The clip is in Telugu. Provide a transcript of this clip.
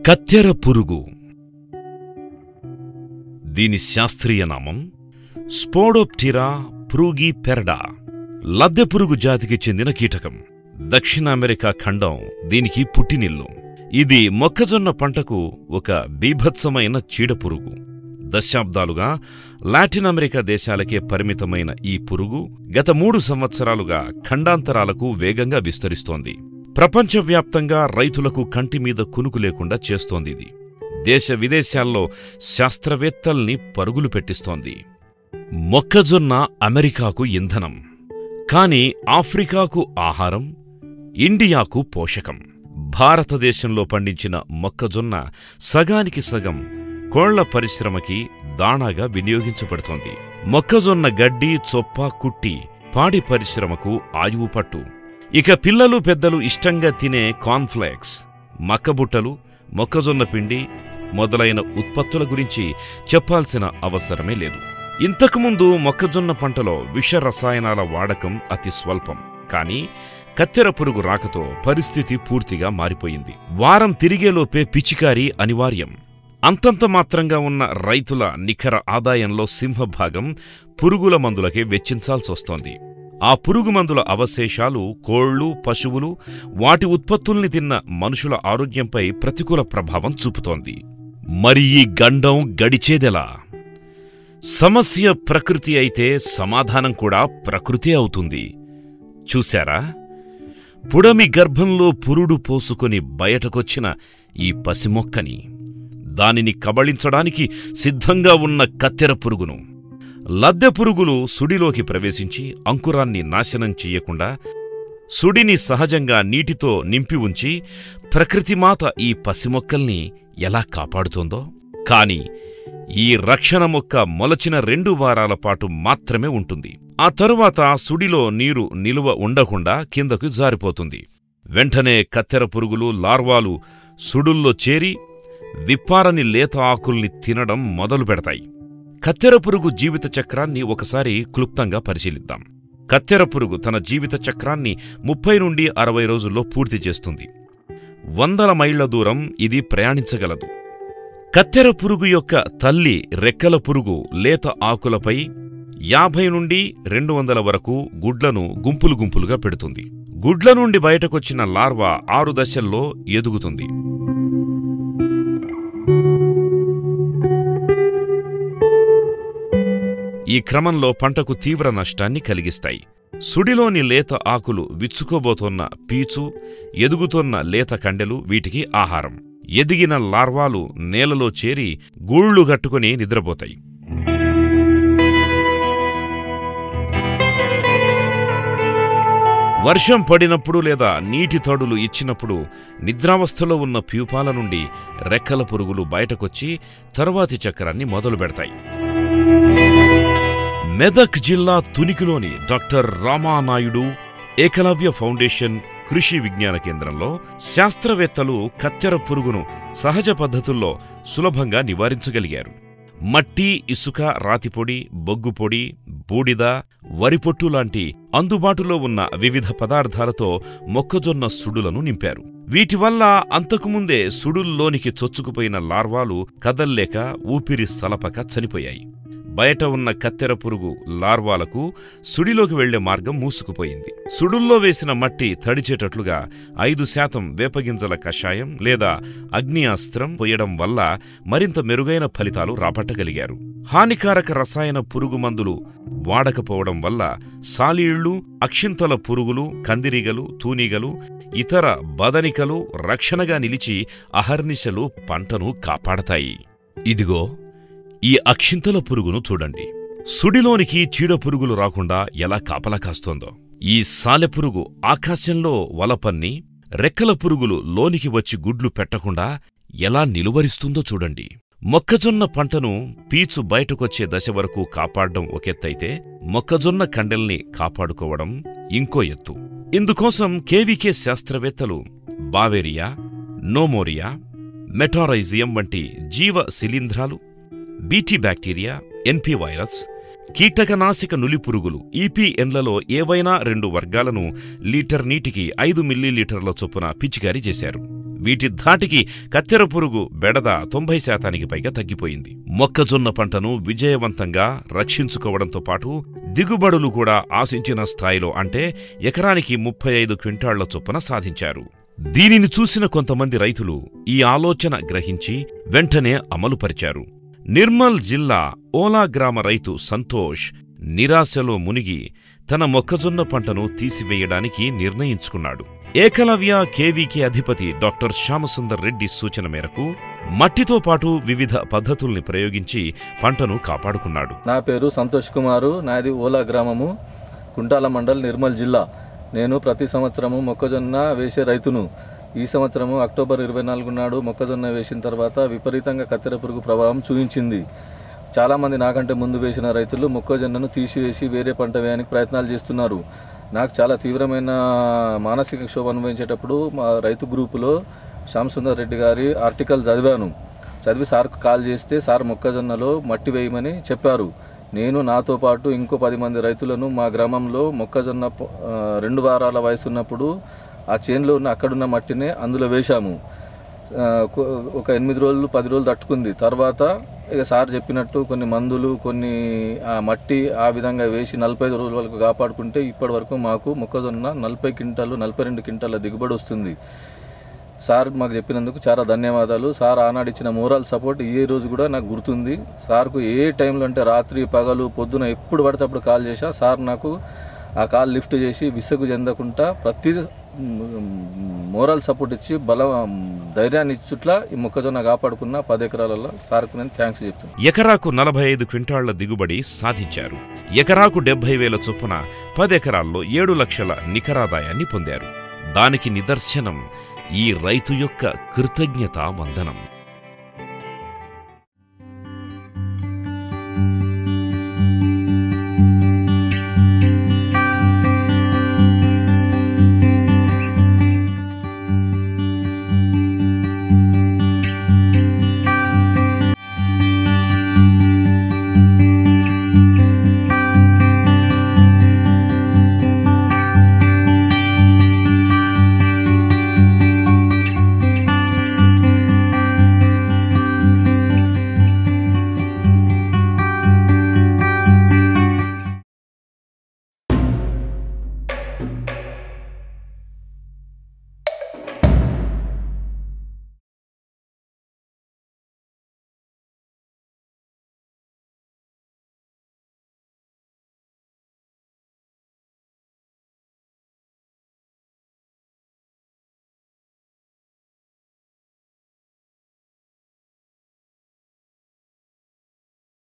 కత్తెర పురుగు దీని శాస్త్రీయ నామం స్పోడోప్టిరా ప్రూగి పెరడా లద్దె పురుగు జాతికి చెందిన కీటకం దక్షిణ అమెరికా ఖండం దీనికి పుట్టినిల్లు ఇది మొక్కజొన్న పంటకు ఒక బీభత్సమైన చీడపురుగు దశాబ్దాలుగా లాటిన్ అమెరికా దేశాలకే పరిమితమైన ఈ పురుగు గత మూడు సంవత్సరాలుగా ఖండాంతరాలకు వేగంగా విస్తరిస్తోంది ప్రపంచవ్యాప్తంగా రైతులకు కంటి మీద కునుకు లేకుండా చేస్తోంది ఇది దేశ విదేశాల్లో శాస్త్రవేత్తల్ని పరుగులు పెట్టిస్తోంది మొక్కజొన్న అమెరికాకు ఇంధనం కాని ఆఫ్రికాకు ఆహారం ఇండియాకు పోషకం భారతదేశంలో పండించిన మొక్కజొన్న సగానికి సగం కోళ్ల పరిశ్రమకి దాణాగా వినియోగించబడుతోంది మొక్కజొన్న గడ్డి చొప్ప కుట్టి పాడి పరిశ్రమకు ఆయువు పట్టు ఇక పిల్లలు పెద్దలు ఇష్టంగా తినే కార్న్ఫ్లేక్స్ మక్కబుట్టలు మొక్కజొన్న పిండి మొదలైన ఉత్పత్తుల గురించి చెప్పాల్సిన అవసరమే లేదు ఇంతకుముందు మొక్కజొన్న పంటలో విష రసాయనాల వాడకం అతి స్వల్పం కానీ కత్తెర పురుగు రాకతో పరిస్థితి పూర్తిగా మారిపోయింది వారం తిరిగేలోపే పిచికారీ అనివార్యం అంతంత మాత్రంగా ఉన్న రైతుల నిఖర ఆదాయంలో సింహభాగం పురుగుల మందులకే వెచ్చించాల్సొస్తోంది ఆ పురుగు మందుల అవశేషాలు కోళ్లు పశువులు వాటి ఉత్పత్తుల్ని తిన్న మనుషుల ఆరోగ్యంపై ప్రతికూల ప్రభావం చూపుతోంది మరి ఈ గండం గడిచేదెలా సమస్య ప్రకృతి అయితే సమాధానం కూడా ప్రకృతే అవుతుంది చూశారా పుడమి గర్భంలో పురుడు పోసుకొని బయటకొచ్చిన ఈ పసిమొక్కని దానిని కబళించడానికి సిద్ధంగా ఉన్న కత్తెర పురుగును లద్దె పురుగులు సుడిలోకి ప్రవేశించి అంకురాన్ని నాశనం చెయ్యకుండా సుడిని సహజంగా నీటితో నింపి ఉంచి ప్రకృతిమాత ఈ పసిమొక్కల్ని ఎలా కాపాడుతోందో కాని ఈ రక్షణ మొక్క మొలచిన రెండు వారాల పాటు మాత్రమే ఉంటుంది ఆ తరువాత సుడిలో నీరు నిలువ ఉండకుండా కిందకు జారిపోతుంది వెంటనే కత్తెర పురుగులు లార్వాలు సుడుల్లో చేరి విప్పారని లేత ఆకుల్ని తినడం మొదలు పెడతాయి కత్తెర పురుగు జీవిత చక్రాన్ని ఒకసారి క్లుప్తంగా పరిశీలిద్దాం కత్తెర పురుగు తన జీవిత చక్రాన్ని ముప్పై నుండి అరవై రోజుల్లో పూర్తి చేస్తుంది వందల మైళ్ల దూరం ఇది ప్రయాణించగలదు కత్తెర పురుగు యొక్క తల్లి రెక్కల పురుగు లేత ఆకులపై యాభై నుండి రెండు వందల వరకు గుడ్లను గుంపులు గుంపులుగా పెడుతుంది గుడ్ల నుండి బయటకొచ్చిన లార్వా ఆరు దశల్లో ఎదుగుతుంది ఈ క్రమంలో పంటకు తీవ్ర నష్టాన్ని కలిగిస్తాయి సుడిలోని లేత ఆకులు విచ్చుకోబోతోన్న పీచు ఎదుగుతోన్న లేత కండెలు వీటికి ఆహారం ఎదిగిన లార్వాలు నేలలో చేరి గూళ్లు గట్టుకుని నిద్రపోతాయి వర్షం పడినప్పుడు లేదా నీటి తడులు ఇచ్చినప్పుడు నిద్రావస్థలో ఉన్న ప్యూపాల నుండి రెక్కల పురుగులు బయటకొచ్చి తరువాతి చక్రాన్ని మొదలు పెడతాయి మెదక్ జిల్లా తునికిలోని డాక్టర్ రామానాయుడు ఏకలవ్య ఫౌండేషన్ కృషి విజ్ఞాన కేంద్రంలో శాస్త్రవేత్తలు కత్తెర పురుగును సహజ పద్ధతుల్లో సులభంగా నివారించగలిగారు మట్టి ఇసుక రాతిపొడి బొగ్గుపొడి బూడిద వరిపొట్టు లాంటి అందుబాటులో ఉన్న వివిధ పదార్థాలతో మొక్కజొన్న సుడులను నింపారు వీటివల్ల అంతకుముందే సుడుల్లోనికి చొచ్చుకుపోయిన లార్వాలు కదల్లేక ఊపిరి సలపక చనిపోయాయి బయట ఉన్న కత్తెర పురుగు లార్వాలకు సుడిలోకి వెళ్లే మార్గం మూసుకుపోయింది సుడుల్లో వేసిన మట్టి తడిచేటట్లుగా ఐదు శాతం వేపగింజల కషాయం లేదా అగ్ని అస్త్రం పోయడం వల్ల మరింత మెరుగైన ఫలితాలు రాబట్టగలిగారు హానికారక రసాయన పురుగు మందులు వాడకపోవడం వల్ల సాలీళ్లు అక్షింతల పురుగులు కందిరీగలు తూనీగలు ఇతర బదనికలు రక్షణగా నిలిచి అహర్నిశలు పంటను కాపాడతాయి ఇదిగో ఈ అక్షింతల పురుగును చూడండి సుడిలోనికి చీడపురుగులు రాకుండా ఎలా కాపలా కాస్తోందో ఈ సాలెపురుగు ఆకాశంలో వలపన్ని రెక్కల పురుగులు లోనికి వచ్చి గుడ్లు పెట్టకుండా ఎలా నిలువరిస్తుందో చూడండి మొక్కజొన్న పంటను పీచు బయటకొచ్చే దశ వరకు కాపాడడం ఒకెత్తైతే మొక్కజొన్న కండెల్ని కాపాడుకోవడం ఇంకో ఎత్తు ఇందుకోసం కేవీకే శాస్త్రవేత్తలు బావేరియా నోమోరియా మెటారైజియం వంటి జీవ శిలీంధ్రాలు బీటీ బ్యాక్టీరియా ఎన్పి వైరస్ కీటకనాశక నులిపురుగులు ఈపీఎన్లలో ఏవైనా రెండు వర్గాలను లీటర్ నీటికి ఐదు మిల్లీలీటర్ల చొప్పున పిచికారీ చేశారు వీటి ధాటికి కత్తెర పురుగు బెడద తొంభై శాతానికి పైగా తగ్గిపోయింది మొక్కజొన్న పంటను విజయవంతంగా రక్షించుకోవడంతో పాటు దిగుబడులు కూడా ఆశించిన స్థాయిలో అంటే ఎకరానికి ముప్పై ఐదు క్వింటాళ్ల చొప్పున సాధించారు దీనిని చూసిన కొంతమంది రైతులు ఈ ఆలోచన గ్రహించి వెంటనే అమలుపరిచారు నిర్మల్ జిల్లా ఓలా గ్రామ రైతు సంతోష్ నిరాశలో మునిగి తన మొక్కజొన్న పంటను తీసివేయడానికి నిర్ణయించుకున్నాడు ఏకలవ్య కేవీకే అధిపతి డాక్టర్ శ్యామసుందర్ రెడ్డి సూచన మేరకు మట్టితో పాటు వివిధ పద్ధతుల్ని ప్రయోగించి పంటను కాపాడుకున్నాడు నా పేరు సంతోష్ కుమారు నాది ఓలా గ్రామము కుంటాల మండల్ నిర్మల్ జిల్లా నేను ప్రతి సంవత్సరము మొక్కజొన్న వేసే రైతును ఈ సంవత్సరము అక్టోబర్ ఇరవై నాలుగు నాడు మొక్కజొన్న వేసిన తర్వాత విపరీతంగా కత్తెర పురుగు ప్రభావం చూపించింది చాలామంది నాకంటే ముందు వేసిన రైతులు మొక్కజొన్నను తీసివేసి వేరే పంట వేయడానికి ప్రయత్నాలు చేస్తున్నారు నాకు చాలా తీవ్రమైన మానసిక క్షోభ అనుభవించేటప్పుడు మా రైతు గ్రూపులో శ్యామ్ సుందర్ రెడ్డి గారి ఆర్టికల్ చదివాను చదివి సార్కు కాల్ చేస్తే సార్ మొక్కజొన్నలో మట్టి వేయమని చెప్పారు నేను నాతో పాటు ఇంకో పది మంది రైతులను మా గ్రామంలో మొక్కజొన్న పొ- ఆ, రెండు వారాల వయసు ఉన్నప్పుడు ఆ చేనులో ఉన్న అక్కడున్న మట్టినే అందులో వేశాము ఆ, కొ- ఒక ఎనిమిది రోజులు పది రోజులు తట్టుకుంది తర్వాత ఇక సార్ చెప్పినట్టు కొన్ని మందులు కొన్ని ఆ మట్టి ఆ విధంగా వేసి నలభై ఐదు రోజుల వరకు కాపాడుకుంటే ఇప్పటి వరకు మాకు మొక్కజొన్న నలభై క్వింటాలు నలభై రెండు క్వింటాల దిగుబడి వస్తుంది సార్ మాకు చెప్పినందుకు చాలా ధన్యవాదాలు సార్ ఆనాడు ఇచ్చిన మోరల్ సపోర్ట్ ఈ రోజు కూడా నాకు గుర్తుంది సార్కు ఏ టైంలో అంటే రాత్రి పగలు పొద్దున ఎప్పుడు పడితే అప్పుడు కాల్ చేశా సార్ నాకు ఆ కాల్ లిఫ్ట్ చేసి విసుగు చెందకుండా ప్రతి మోరల్ సపోర్ట్ ఇచ్చి బలం ధైర్యాన్ని ఇచ్చుట్లా ఈ మొక్కజొన్న కాపాడుకున్న పది ఎకరాలలో సార్కు నేను థ్యాంక్స్ చెప్తున్నాను ఎకరాకు నలభై ఐదు క్వింటాళ్ల దిగుబడి సాధించారు ఎకరాకు డెబ్బై వేల చొప్పున పదెకరాల్లో ఏడు లక్షల నికరాదాయాన్ని పొందారు దానికి నిదర్శనం ఈ రైతు యొక్క కృతజ్ఞతా వందనం